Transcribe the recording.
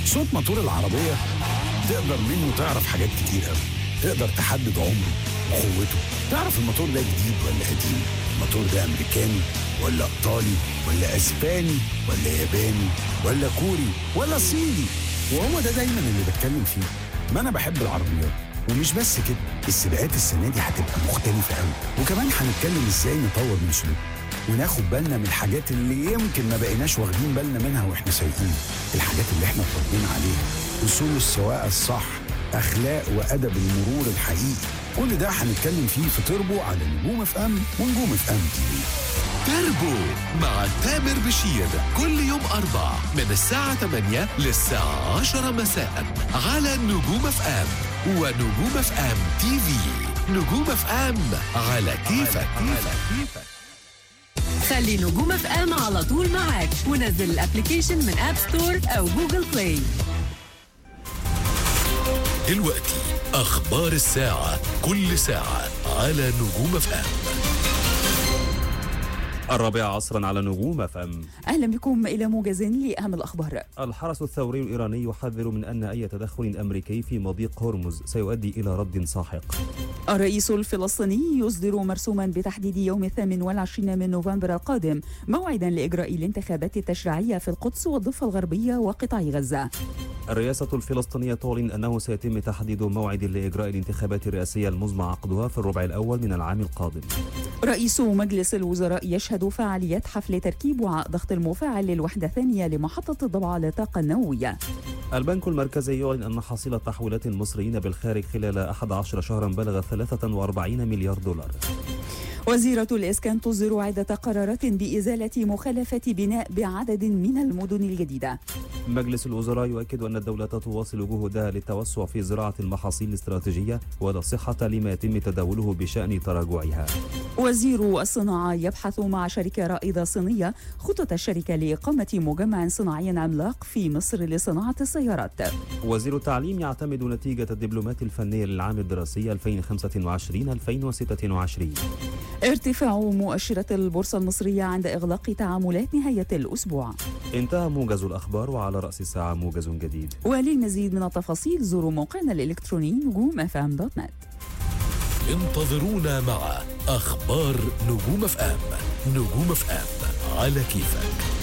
صوت موتور العربية تقدر منه تعرف حاجات كتير قوي تقدر تحدد عمره وقوته تعرف الموتور ده جديد ولا قديم الموتور ده أمريكاني ولا إيطالي ولا أسباني ولا ياباني ولا كوري ولا صيني وهو ده دايما اللي بتكلم فيه ما أنا بحب العربيات ومش بس كده السباقات السنة دي هتبقى مختلفة قوي وكمان هنتكلم ازاي نطور من سلوكنا وناخد بالنا من الحاجات اللي يمكن ما بقيناش واخدين بالنا منها واحنا سايقين الحاجات اللي احنا اتربينا عليها اصول السواقه الصح اخلاق وادب المرور الحقيقي كل ده هنتكلم فيه في تربو على نجوم اف ام ونجوم اف ام تي في تربو مع تامر بشير كل يوم أربع من الساعة 8 للساعة 10 مساء على نجوم اف ام ونجوم اف ام تي في نجوم اف ام على كيفك خلي نجوم اف ام على طول معاك ونزل الابلكيشن من اب ستور او جوجل بلاي دلوقتي أخبار الساعة كل ساعة على نجوم اف ام الرابعة عصرا على نجوم اف ام أهلا بكم إلى موجز لأهم الأخبار الحرس الثوري الإيراني يحذر من أن أي تدخل أمريكي في مضيق هرمز سيؤدي إلى رد ساحق الرئيس الفلسطيني يصدر مرسوما بتحديد يوم الثامن والعشرين من نوفمبر القادم موعدا لإجراء الانتخابات التشريعية في القدس والضفة الغربية وقطاع غزة الرئاسة الفلسطينية تعلن أنه سيتم تحديد موعد لإجراء الانتخابات الرئاسية المزمع عقدها في الربع الأول من العام القادم رئيس مجلس الوزراء يشهد فعالية حفل تركيب وعاء ضغط المفاعل للوحدة الثانية لمحطة الضبعة للطاقة النووية البنك المركزي يعلن أن حصيلة تحويلات المصريين بالخارج خلال 11 شهرا بلغ 43 مليار دولار وزيرة الإسكان تصدر عدة قرارات بإزالة مخالفة بناء بعدد من المدن الجديدة مجلس الوزراء يؤكد أن الدولة تواصل جهودها للتوسع في زراعة المحاصيل الاستراتيجية ولا صحة لما يتم تداوله بشأن تراجعها وزير الصناعة يبحث مع شركة رائدة صينية خطط الشركة لإقامة مجمع صناعي عملاق في مصر لصناعة السيارات وزير التعليم يعتمد نتيجة الدبلومات الفنية للعام الدراسي 2025-2026 ارتفاع مؤشرات البورصة المصرية عند إغلاق تعاملات نهاية الأسبوع انتهى موجز الأخبار وعلى رأس الساعة موجز جديد وللمزيد من التفاصيل زوروا موقعنا الإلكتروني نجوم اف ام دوت نت انتظرونا مع أخبار نجوم اف ام نجوم اف ام على كيفك